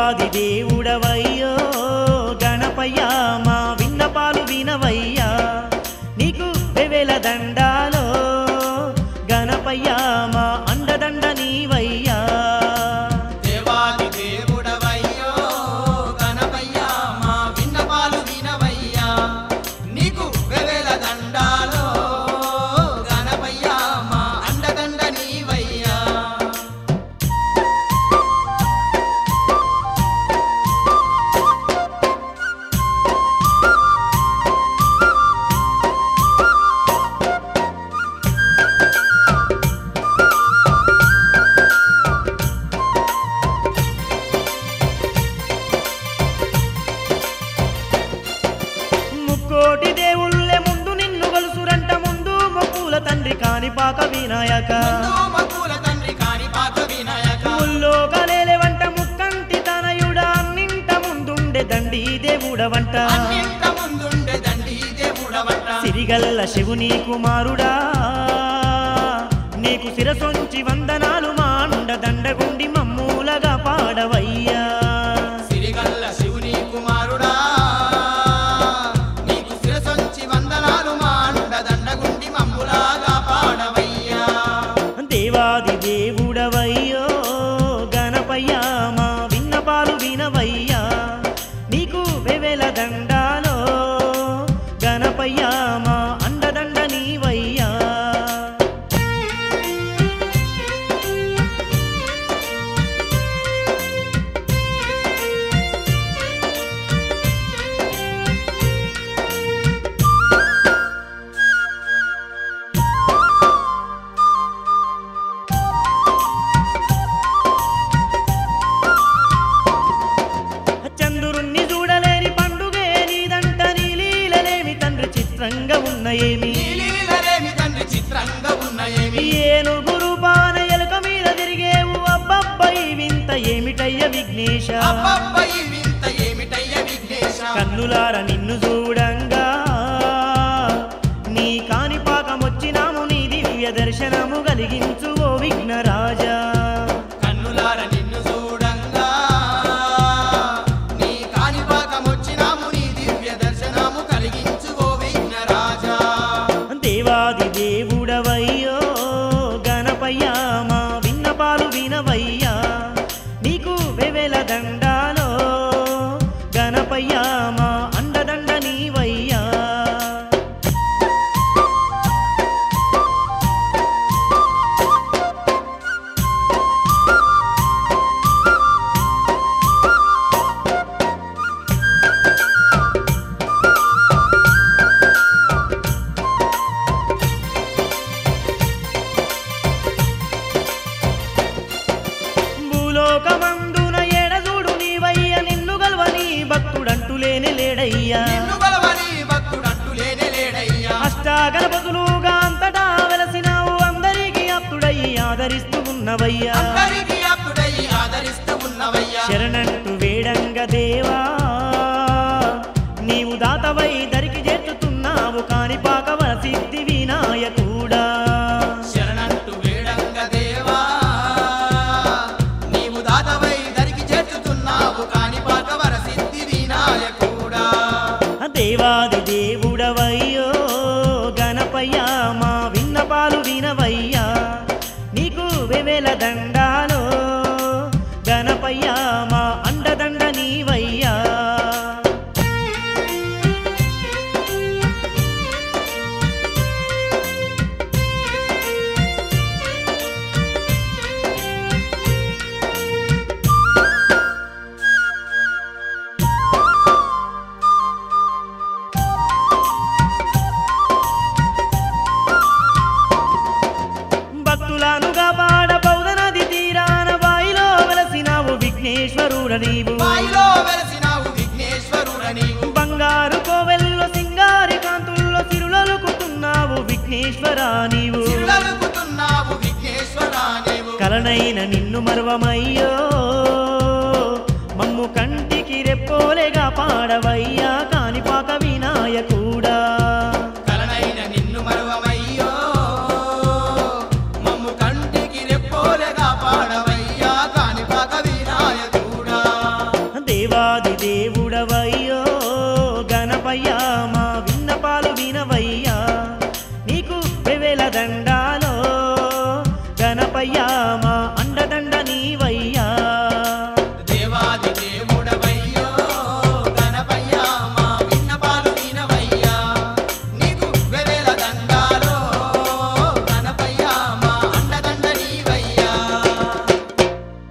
దేవాది దేవుడవయ్యో గణపయ్య మా విన్నపాలు వినవయ్యా నీకు వెవెల దండాలో గణపయ్య మా అండదండ నీవయ్యా దేవాది దేవుడవయ్యో గణపయ్యా మా విన్నపాలు వినవయ్యా నీకు వెవెల దండాలో గణపయ్యా మా అండదండ నీవయ్యా ముక్కోటి దేవుళ్ళే ముందు నిన్ను గలుసురంట ముందు మొక్కుల తండ్రి కానిపాక వినాయక ముందు మక్కుల తండ్రి కాని పాక వినాయక ముల్లో కలేలెవంట ముక్కంటి తనయుడా అన్నింట ముందుండే దండి దేవుడవంట అన్నింట ముందుండే దండి దేవుడవంట సిరిగల్ల శివుని కుమారుడా నీకు శిరసొంచి వందనాలు మాండ దండగుండి మమ్మూలగా పాడవయ్యా సిరిగల్ల శివుని కుమారుడా నీకు శిరసొంచి వందనాలు మాండ దండగుండి మమ్ములాగా పాడవయ్యా దేవాది దేవుడవయ్యో గణపయ్యా మా విన్నపాలు వినవయ్యా నీకు వెవెల దండాలో గణపయ్యా మా అండదండ నీవయ్యా చంద్రుణ్ణి చూడలేని పండుగే నీదంట నీ లీలలేమి తండ్రి చిత్రంగా ఉన్న ఏమి నీలీలలేమి తండ్రి చిత్రంగా ఉన్నయేమి ఏనుగురు బాన ఎలుక మీద తిరిగేవు అబ్బబ్బై వింత ఏమిటయ్య విఘ్నేశ అబ్బబ్బై వింత ఏమిటయ్య విఘ్నేశ కన్నులార నిన్ను చూడంగా నీ కాణిపాకం వచ్చినాము నీ దివ్య దర్శనము కలిగించు ఓ విఘ్నరాజా కన్నులార నిన్ను చూడంగా నీ కాణిపాకమొచ్చినాము నీ దివ్య దర్శనము కలిగించు ఓ విఘ్నరాజా దేవాది దేవుడవయ్యో గణపయ్యా మా విన్నపాలు వినవయ్యా నీకు వెవెల దండాలో గణపయ్యా మా అండదండ నీవయ్యా భూలోకమందున ఎడజూడు నీవయ్య నిన్ను గల్వని భక్తుడంటూ లేని లేడయ్యా నిన్ను గలవని భక్తుడంటూ లేనే లేడయ్యా అష్టాగణపతులుగా అంతటా వెలసినావు అందరికీ అప్తుడయ్యి ఆదరిస్తూ ఉన్నవయ్యా అందరికీ ఆప్తుడై ఆదరిస్తూ ఉన్నవయ్యా శరణంటూ వేడంగ దేవా నీవు దాతవై దరికి చేర్చుతున్నావు కాణిపాకవ సిద్ధి వినాయకుడా శరణంటూ వేడంగ దేవా నీవు దాతవై దరికి చేర్చుతున్నావు కాణిపాక వరసిద్ధి వినాయకుడా దేవాది దేవుడవయ్యో గణపయ్యా మా విన్నపాలు వినవయ్యా నీకు వెవెల దండాలో గణపయ్యా మా అండదండ నీవయ్యా భక్తులను కాపాడ పౌద నది తీరాన బాయిలో వెలసినావు విఘ్నేశ్వరుడ నీవు బాయిలో వెలసినావు విఘ్నేశ్వరుడ నీవు బంగారు కోవెల్లో సింగారి కాంతుల్లో సిరులలుకుతున్నావు విఘ్నేశ్వర నీవు చిరులలుకుతున్నావు విఘ్నేశ్వర నీవు కలనైన నిన్ను మరవమయ్యో మమ్ము కంటికి రెప్పోలేగా పాడవయ్యా కానిపాక వినాయకుడా కలనైన నిన్ను మరువమయ్యో మమ్ము కంటికి రెప్పోలగా పాడవయ్యా కాణిపాక వినాయకుడా అయ్యో